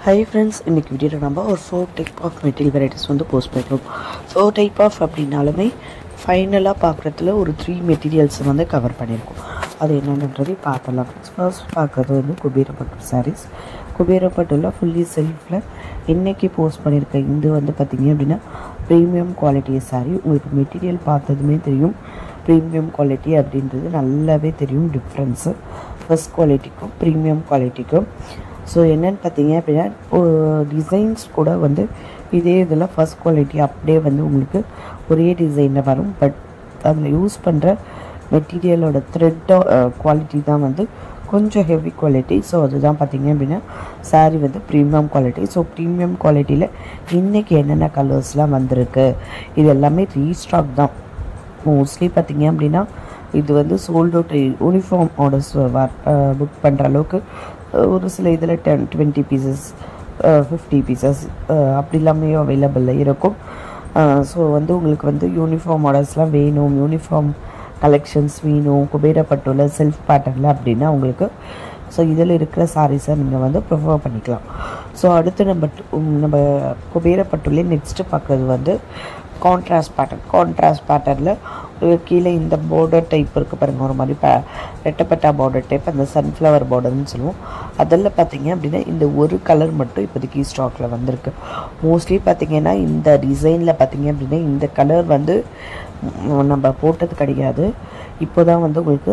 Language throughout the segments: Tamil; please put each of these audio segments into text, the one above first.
ஹை ஃப்ரெண்ட்ஸ் இன்றைக்கி வீடியோவில் நம்ம ஒரு four type of material varieties வந்து போஸ்ட் பண்ணியிருக்கோம் ஃபோர் டைப் ஆஃப் அப்படின்னாலுமே ஃபைனலாக பார்க்குறதுல ஒரு த்ரீ மெட்டீரியல்ஸ் வந்து கவர் பண்ணியிருக்கோம் அது என்னென்னன்றதை பார்த்துடலாம் ஃப்ரெண்ட்ஸ் ஃபர்ஸ்ட் பார்க்குறது வந்து குபேரப்பட்டு சாரீஸ் குபேரப்பட்டுல ஃபுல்லி செல்ஃபில் இன்றைக்கி போஸ்ட் பண்ணியிருக்க இது வந்து பார்த்திங்க அப்படின்னா ப்ரீமியம் குவாலிட்டி சாரீ உங்களுக்கு மெட்டீரியல் பார்த்ததுமே தெரியும் ப்ரீமியம் குவாலிட்டி அப்படின்றது நல்லாவே தெரியும் டிஃப்ரென்ஸு ஃபஸ்ட் குவாலிட்டிக்கும் ப்ரீமியம் குவாலிட்டிக்கும் ஸோ என்னென்னு பார்த்தீங்க அப்படின்னா டிசைன்ஸ் கூட வந்து இதே இதில் ஃபஸ்ட் குவாலிட்டி அப்படியே வந்து உங்களுக்கு ஒரே டிசைனில் வரும் பட் அதில் யூஸ் பண்ணுற மெட்டீரியலோட த்ரெட்டோ குவாலிட்டி தான் வந்து கொஞ்சம் ஹெவி குவாலிட்டி ஸோ அதுதான் பார்த்தீங்க அப்படின்னா சாரீ வந்து ப்ரீமியம் குவாலிட்டி ஸோ ப்ரீமியம் குவாலிட்டியில் இன்றைக்கி என்னென்ன கலர்ஸ்லாம் வந்திருக்கு இது எல்லாமே ரீஸ்டாக் தான் மோஸ்ட்லி பார்த்தீங்க அப்படின்னா இது வந்து sold out uniform orders book பண்ணுற அளவுக்கு ஒரு சில இதில் ten twenty pieces fifty pieces அப்படி எல்லாமே அவைலபிளில் இருக்கும் ஸோ வந்து உங்களுக்கு வந்து யூனிஃபார்ம் ஆர்டர்ஸ்லாம் வேணும் யூனிஃபார்ம் கலெக்ஷன்ஸ் வேணும் குபேரப்பட்டுள்ள செல்ஃப் பேட்டர்னில் அப்படின்னா உங்களுக்கு ஸோ இதில் இருக்கிற சாரீஸை நீங்கள் வந்து ப்ரிஃபர் பண்ணிக்கலாம் ஸோ அடுத்து நம்ம நம்ம குபேரப்பட்டுள்ளே நெக்ஸ்ட்டு பார்க்குறது வந்து கான்ட்ராஸ்ட் பேட்டர்ன் கான்ட்ராஸ்ட் பேட்டர்னில் கீழே இந்த பார்டர் டைப் இருக்குது பாருங்கள் ஒரு மாதிரி ப ரெட்டப்பட்டா பார்டர் டைப் அந்த சன்ஃப்ளவர் பார்டர்னு சொல்லுவோம் அதில் பார்த்தீங்க அப்படின்னா இந்த ஒரு கலர் மட்டும் இப்போதைக்கு ஸ்டாக்கில் வந்திருக்கு மோஸ்ட்லி பார்த்தீங்கன்னா இந்த டிசைனில் பார்த்தீங்க அப்படின்னா இந்த கலர் வந்து நம்ம போட்டது கிடையாது இப்போ தான் வந்து உங்களுக்கு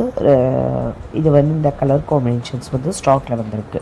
இது வந்து இந்த கலர் காம்பினேஷன்ஸ் வந்து ஸ்டாக்கில் வந்திருக்கு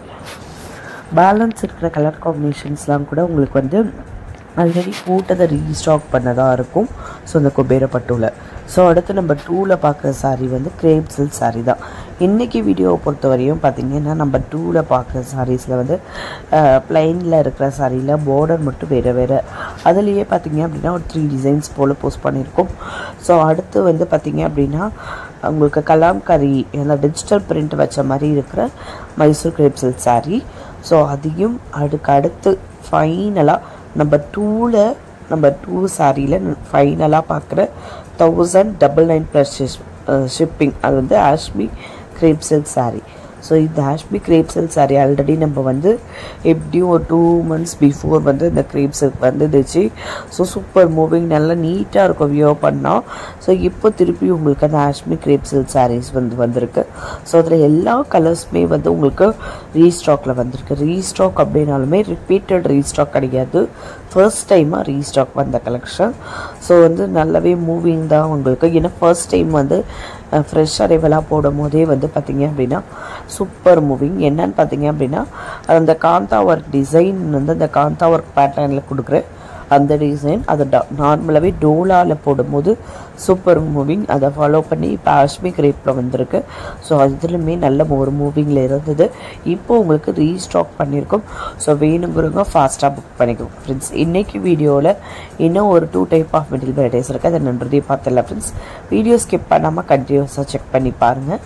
பேலன்ஸ் இருக்கிற கலர் காம்பினேஷன்ஸ்லாம் கூட உங்களுக்கு வந்து ஆல்ரெடி போட்டதை ரீஸ்டாக் பண்ணதாக இருக்கும் ஸோ இந்த குபேரப்பட்டுல ஸோ அடுத்து நம்ம டூவில் பார்க்குற சாரீ வந்து கிரேப் சில்க் சாரீ தான் இன்றைக்கி வீடியோவை பொறுத்த வரையும் பார்த்திங்கன்னா நம்ம டூவில் பார்க்குற சாரீஸில் வந்து ப்ளைனில் இருக்கிற சாரியில் பார்டர் மட்டும் வேறு வேறு அதுலேயே பார்த்திங்க அப்படின்னா ஒரு த்ரீ டிசைன்ஸ் போல் போஸ்ட் பண்ணியிருக்கோம் ஸோ அடுத்து வந்து பார்த்திங்க அப்படின்னா உங்களுக்கு கலாம்கரி இல்லை டிஜிட்டல் பிரிண்ட் வச்ச மாதிரி இருக்கிற Mysore crepe silk sari so அதையும் அதுக்கு அடுத்து ஃபைனலாக நம்பர் டூவில் நம்பர் டூ சாரியில் ஃபைனலாக பார்க்குற thousand double nine plus shipping அது வந்து ஆஷ்மி கிரேப் சில்க் சாரீ ஸோ இந்த ஆஷ்மி கிரேப் சில்க் சாரீ ஆல்ரெடி நம்ம வந்து எப்படியும் ஒரு டூ மந்த்ஸ் பிஃபோர் வந்து இந்த கிரேப் சில்க் வந்துடுச்சு ஸோ சூப்பர் மூவிங் நல்லா நீட்டாக இருக்கும் வியோ பண்ணால் ஸோ இப்போ திருப்பி உங்களுக்கு அந்த ஆஷ்மி கிரேப் சில்க் சாரீஸ் வந்து வந்திருக்கு ஸோ அதில் எல்லா கலர்ஸுமே வந்து உங்களுக்கு ரீஸ்டாக்கில் வந்திருக்கு ரீஸ்டாக் அப்படின்னாலுமே ரிப்பீட்டட் ரீஸ்டாக் கிடையாது ஃபர்ஸ்ட் டைமாக ரீஸ்டாக் வந்த கலெக்ஷன் ஸோ வந்து நல்லாவே மூவிங் தான் உங்களுக்கு ஏன்னா ஃபர்ஸ்ட் டைம் வந்து ஃப்ரெஷ் அரைவலாக போடும் போதே வந்து பார்த்திங்க அப்படின்னா சூப்பர் மூவிங் என்னன்னு பார்த்தீங்க அப்படின்னா அந்த காந்தா ஒர்க் டிசைன் வந்து அந்த காந்தா ஒர்க் பேட்டர்னில் கொடுக்குற அந்த டிசைன் அதை நார்மலாகவே டோலாவில் போடும்போது சூப்பர் மூவிங் அதை ஃபாலோ பண்ணி இப்போ ஆஷ்மி கிரேப்பில் வந்திருக்கு ஸோ அதுலேயுமே நல்ல ஒரு மூவிங்கில் இருந்தது இப்போ உங்களுக்கு ரீஸ்டாக் பண்ணியிருக்கோம் ஸோ வேணுங்கிறவங்க ஃபாஸ்ட்டாக புக் பண்ணிக்கோங்க ஃப்ரெண்ட்ஸ் இன்றைக்கி வீடியோவில் இன்னும் ஒரு two type of material varieties இருக்குது அதை நன்றி பார்த்துடலாம் ஃப்ரெண்ட்ஸ் வீடியோ ஸ்கிப் பண்ணாமல் கண்டினியூஸாக செக் பண்ணி பாருங்கள்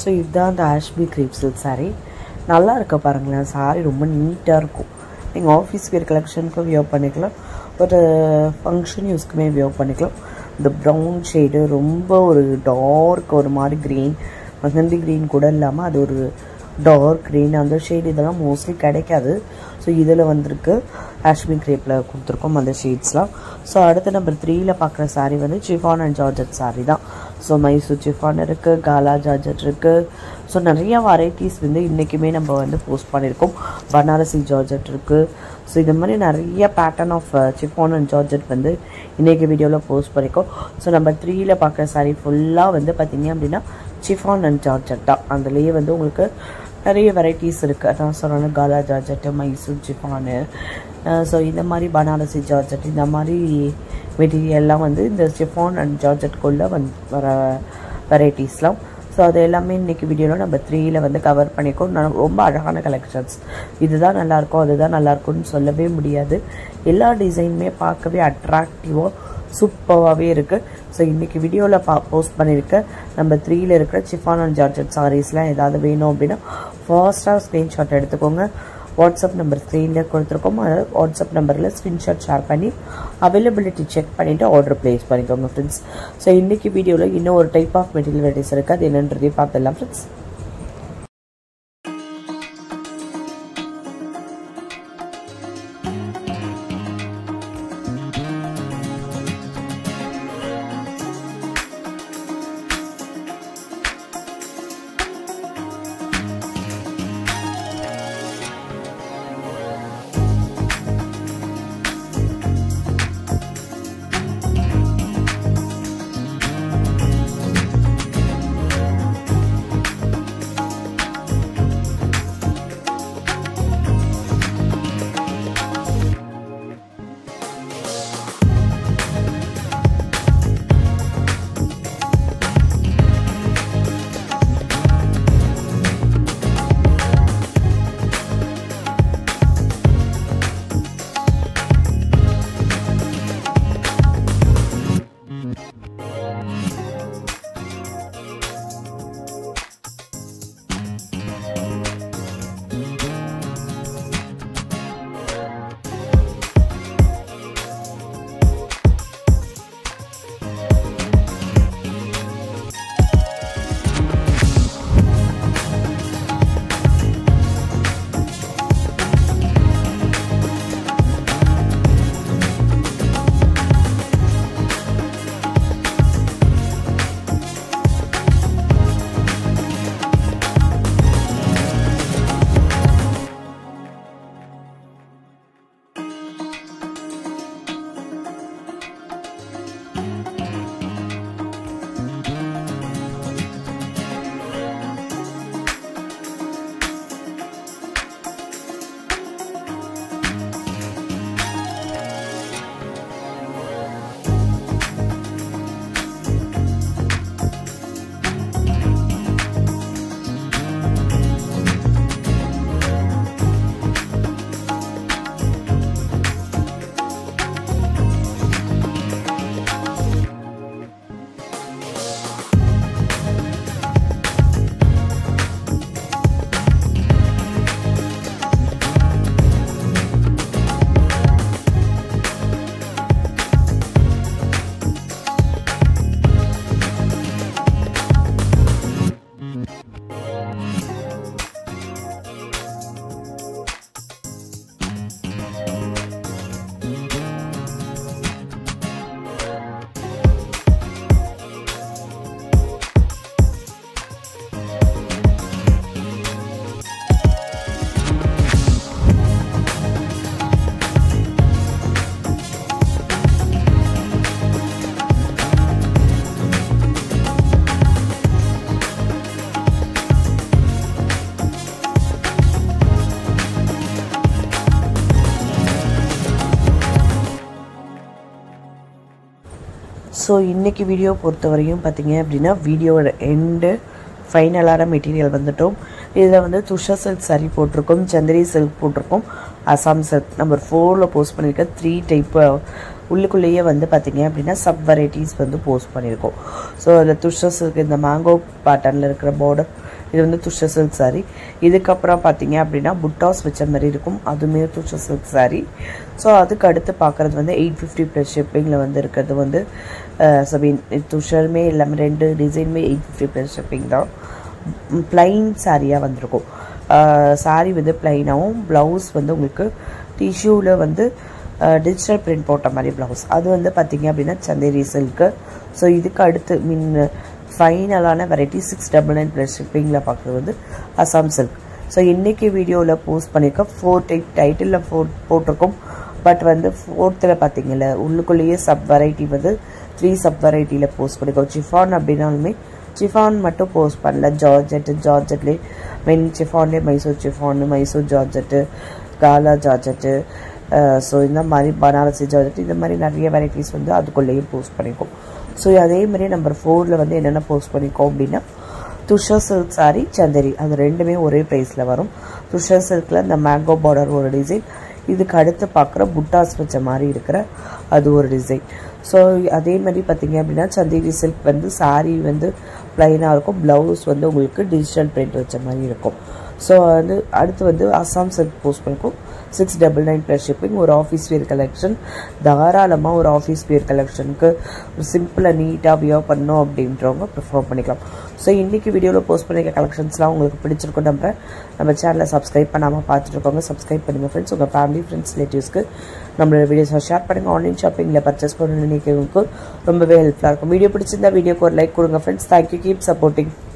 ஸோ இதுதான் அந்த ஆஷ்பி கிரீப் சில்க் saree நல்லா இருக்க பாருங்களேன் saree ரொம்ப நீட்டாக இருக்கும் நீங்கள் ஆஃபீஸ் வேர் கலெக்ஷனுக்கும் வியர் பண்ணிக்கலாம் ஒரு ஃபங்க்ஷன் யூஸ்க்குமே வியர் பண்ணிக்கலாம் இந்த ப்ரௌன் ஷேடு ரொம்ப ஒரு டார்க் ஒரு மாதிரி க்ரீன் மெஹந்தி க்ரீன் கூட இல்லாமல் அது ஒரு டார்க் க்ரீன் அந்த ஷேடு இதெல்லாம் மோஸ்ட்லி கிடைக்காது ஸோ இதில் வந்திருக்கு ஆஷ்மி கிரேப்பில் கொடுத்துருக்கோம் அந்த ஷேட்ஸ்லாம் ஸோ அடுத்து நம்பர் த்ரீயில் பார்க்குற saree வந்து சிஃபான் அண்ட் ஜார்ஜட் saree தான் ஸோ மைசூர் சிஃபான் இருக்குது காலா ஜார்ஜட் இருக்குது ஸோ நிறையா வெரைட்டிஸ் வந்து இன்றைக்குமே நம்ம வந்து போஸ்ட் பண்ணியிருக்கோம் பனாரசி ஜார்ஜட் இருக்குது ஸோ இந்த மாதிரி நிறைய pattern of chiffon and georgette வந்து இன்றைக்கி வீடியோவில் போஸ்ட் பண்ணியிருக்கோம் ஸோ நம்ம த்ரீயில் பார்க்குற saree ஃபுல்லாக வந்து பார்த்திங்க அப்படின்னா சிஃபான் அண்ட் ஜார்ஜட் தான் அதுலேயே வந்து உங்களுக்கு நிறைய வெரைட்டிஸ் இருக்குது அதான் சொன்னாலும் காலா ஜார்ஜெட்டு மைசூர் ஜிப்பானு ஸோ இந்த மாதிரி பனாரசி ஜார்ஜெட் இந்த மாதிரி மெட்டீரியல்லாம் வந்து இந்த ஜிஃபான் அண்ட் ஜார்ஜெட்குள்ளே வந்து வர வெரைட்டிஸ்லாம் ஸோ அது எல்லாமே இன்றைக்கி வீடியோவில் நம்ம த்ரீயில் வந்து கவர் பண்ணியிருக்கோம் நான் ரொம்ப அழகான கலெக்ஷன்ஸ் இதுதான் நல்லாயிருக்கும் அதுதான் நல்லாயிருக்கும்னு சொல்லவே முடியாது எல்லா டிசைனுமே பார்க்கவே அட்ராக்டிவாக சூப்பராகவே இருக்குது ஸோ இன்றைக்கி வீடியோவில் பா போஸ்ட் பண்ணியிருக்க நம்ம த்ரீயில் இருக்கிற சிஃபான் அண்ட் ஜார்ஜட் சாரீஸ்லாம் ஏதாவது வேணும் அப்படின்னா ஃபாஸ்ட்டாக ஸ்க்ரீன்ஷாட் எடுத்துக்கோங்க வாட்ஸ்அப் நம்பர் ஸ்க்ரீனில் கொடுத்துருக்கோம் அதாவது வாட்ஸ்அப் நம்பரில் ஸ்க்ரீன்ஷாட் ஷேர் பண்ணி அவைலபிலிட்டி செக் பண்ணிவிட்டு ஆர்டர் ப்ளேஸ் பண்ணிக்கோங்க ஃப்ரெண்ட்ஸ் ஸோ இன்றைக்கி வீடியோவில் இன்னும் ஒரு டைப் ஆஃப் மெட்டீரியல் வெரைட்டிஸ் இருக்குது அது என்னன்றதையும் பார்த்துடலாம் ஃப்ரெண்ட்ஸ் ஸோ இன்றைக்கி வீடியோ பொறுத்த வரையும் பார்த்தீங்க அப்படின்னா வீடியோவோட எண்டு ஃபைனலான மெட்டீரியல் வந்துட்டோம் இதில் வந்து துஷா சில்க் saree போட்டிருக்கோம் சந்திரி சில்க் போட்டிருக்கோம் அசாம் சில்க் நம்பர் ஃபோரில் போஸ்ட் பண்ணியிருக்க த்ரீ டைப் உள்ளுக்குள்ளேயே வந்து பார்த்தீங்க அப்படின்னா சப் வெரைட்டிஸ் வந்து போஸ்ட் பண்ணியிருக்கோம் ஸோ அதில் துஷா சில்க் இந்த மேங்கோ பேட்டர்னில் இருக்கிற பார்டர் இது வந்து துஷ சில்க் saree இதுக்கப்புறம் பார்த்தீங்க அப்படின்னா புட்டாஸ் வச்ச மாதிரி இருக்கும் அதுவுமே துஷ சில்க் saree ஸோ அதுக்கு அடுத்து பார்க்குறது வந்து எயிட் ஃபிஃப்டி ப்ளஸ் ஷிப்பிங்கில் வந்து இருக்கிறது வந்து சபீன் துஷருமே எல்லாமே ரெண்டு டிசைனுமே எயிட் ஃபிஃப்டி ப்ளஸ் ஷிப்பிங் தான் பிளைன் சாரியாக வந்திருக்கும் saree வந்து பிளைனாகவும் ப்ளவுஸ் வந்து உங்களுக்கு டிஷ்யூவில் வந்து டிஜிட்டல் பிரிண்ட் போட்ட மாதிரி ப்ளவுஸ் அது வந்து பார்த்தீங்க அப்படின்னா சந்தேரி சில்க்கு ஸோ இதுக்கு அடுத்து மீன் ஃபைனலான variety six double nine plus ஷிப்பிங்கில் பார்க்குறது வந்து அசாம் சில்க் ஸோ இன்றைக்கி வீடியோவில் போஸ்ட் பண்ணியிருக்கோம் ஃபோர் டைப் டைட்டிலில் ஃபோர் போட்டிருக்கோம் பட் வந்து ஃபோர்த்தில் பார்த்தீங்கல்ல உள்ளுக்குள்ளேயே சப் வெரைட்டி வந்து த்ரீ சப் வெரைட்டியில் போஸ்ட் பண்ணியிருக்கோம் சிஃபான் அப்படின்னாலுமே சிஃபான் மட்டும் போஸ்ட் பண்ணல ஜார்ஜெட்டு ஜார்ஜெட்லேயே மெயின் சிஃபான்லேயே மைசூர் சிஃபான் மைசூர் ஜார்ஜெட்டு காலா ஜார்ஜெட்டு ஸோ இந்த மாதிரி பனாரசி ஜார்ஜெட் இந்த மாதிரி நிறைய வெரைட்டிஸ் வந்து அதுக்குள்ளேயே போஸ்ட் பண்ணியிருக்கோம் ஸோ அதே மாதிரி நம்பர் ஃபோரில் வந்து என்னென்ன போஸ்ட் பண்ணியிருக்கோம் அப்படின்னா துஷா சில்க் சாரி சந்தரி அது ரெண்டுமே ஒரே ப்ரைஸில் வரும் துஷா சில்கில் இந்த மேங்கோ பார்டர் ஒரு டிசைன் இதுக்கு அடுத்து பார்க்குற புட்டாஸ் வச்ச மாதிரி இருக்கிற அது ஒரு டிசைன் ஸோ அதே மாதிரி பார்த்தீங்க அப்படின்னா சந்தேரி சில்க் வந்து சாரீ வந்து ப்ளைனாக இருக்கும் ப்ளவுஸ் வந்து உங்களுக்கு டிஜிட்டல் பிரிண்ட் வச்ச மாதிரி இருக்கும் ஸோ வந்து அடுத்து வந்து அஸ்ஸாம் சில்க் போஸ்ட் பண்ணிக்கும் six double nine plus shipping ஒரு ஆஃபீஸ் வியர் கலெக்ஷன் தாராளமாக ஒரு ஆஃபீஸ் வியர் கலெக்ஷனுக்கு ஒரு சிம்பிளாக நீட்டாக வியர் பண்ணோம் அப்படின்றவங்க ப்ரிஃபர் பண்ணிக்கலாம் ஸோ இன்றைக்கி வீடியோவில் போஸ்ட் பண்ணிக்க கலெக்ஷன்ஸ்லாம் உங்களுக்கு பிடிச்சிருக்கும் நம்ம நம்ம சேனலை சப்ஸ்கிரைப் பண்ணாமல் பார்த்துட்டு இருக்கோங்க சப்ஸ்கிரைப் பண்ணுங்கள் ஃப்ரெண்ட்ஸ் உங்கள் ஃபேமிலி ஃப்ரெண்ட்ஸ் ரிலேட்டிவ்ஸ்க்கு நம்மளோட வீடியோஸை ஷேர் பண்ணுங்கள் ஆன்லைன் ஷாப்பிங்கில் பர்ச்சேஸ் பண்ணணும்னு நினைக்கிறவங்களுக்கு ரொம்பவே ஹெல்ப்ஃபுல்லாக இருக்கும் வீடியோ பிடிச்சிருந்தா வீடியோக்கு ஒரு லைக் கொடுங்க ஃப்ரெண்ட்ஸ் தேங்க்யூ கீப் சப்போர்ட்டிங்